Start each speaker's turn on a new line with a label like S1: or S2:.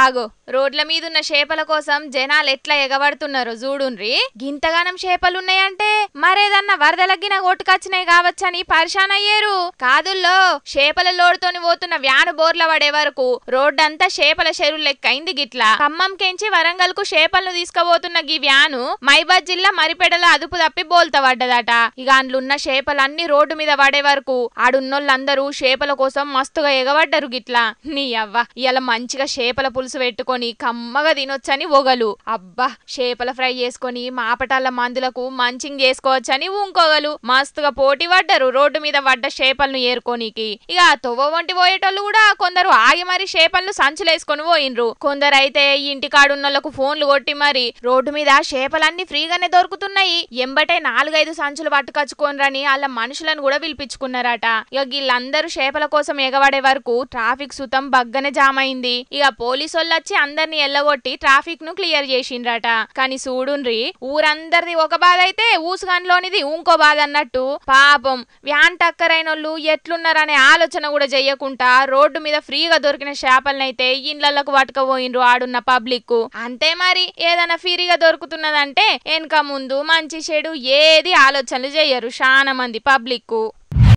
S1: ఆగో రోడ్ల మీద ఉన్న చేపల కోసం జనాలు ఎట్లా ఎగబడుతున్నారో చూడుండ్రి గింతగానం చేపలున్నాయంటే మరేదన్నా వరదలగిన కొట్టుకొచ్చినాయి కావచ్చని పరిశాన్ అయ్యారు కాదుల్లో చేపల లోడుతోని పోతున్న వ్యాను బోర్ల పడే వరకు రోడ్డంతా చేపల చెరువు లెక్కైంది గిట్లా ఖమ్మం కెంచి వరంగల్ కు చేపలను తీసుకుపోతున్న గీ వ్యాను మైబాద్ జిల్లా మరిపెడల అదుపు తప్పి బోల్తా పడ్డదట ఇక అందులున్న చేపలన్నీ రోడ్డు మీద పడే వరకు ఆడున్నోళ్ళందరూ చేపల కోసం మస్తుగా ఎగబడ్డరు గిట్లా నీ అవ్వ ఇలా మంచిగా చేపల పులుసు పెట్టుకొని కమ్మగా తినొచ్చని ఒగలు అబ్బా చేపల ఫ్రై చేసుకొని మాపటాల మందులకు మంచింగ్ చేసుకోవచ్చని ఉంకోగలు మస్తుగా పోటీ పడ్డరు రోడ్డు మీద పడ్డ చేపలను ఏరుకోనికి ఇక తొవ్వ వంటి పోయేటోళ్ళు కూడా కొందరు ఆగి మరి చేపలను సంచులేసుకొని పోయినరు కొందరు అయితే ఇంటి కాడున్నోళ్లకు ఫోన్లు కొట్టి మరి రోడ్డు మీద చేపలన్నీ ఫ్రీగానే దొరుకుతున్నాయి ఎంబటే నాలుగైదు సంచులు పట్టుకొచ్చుకోనరని వాళ్ళ మనుషులను కూడా పిలిపించుకున్నారట ఇక వీళ్ళందరూ చేపల కోసం ఎగబడే వరకు ట్రాఫిక్ సుతం బగ్గనే జామ్ అయింది ఇక పోలీసు వాళ్ళు వచ్చి అందరిని ఎల్లగొట్టి ట్రాఫిక్ ను క్లియర్ చేసిండ్రట కానీ చూడుండ్రి ఊరందరిది ఒక బాధ అయితే ఊసుగాన్లోనిది ఇంకో బాధ అన్నట్టు పాపం వ్యాన్ టక్కరైనోళ్ళు ఎట్లున్నారనే ఆలోచన కూడా చెయ్యకుండా రోడ్డు మీద ఫ్రీగా దొరికిన చేపలనైతే ఇండ్లకు పట్టుకపోయినరు ఆడున్న పబ్లిక్ అంతే మరి ఏదైనా ఫ్రీగా దొరుకుతున్నదంటే వెనక ముందు మంచి చెడు ఏది ఆలోచనలు చెయ్యరు చాలా మంది పబ్లిక్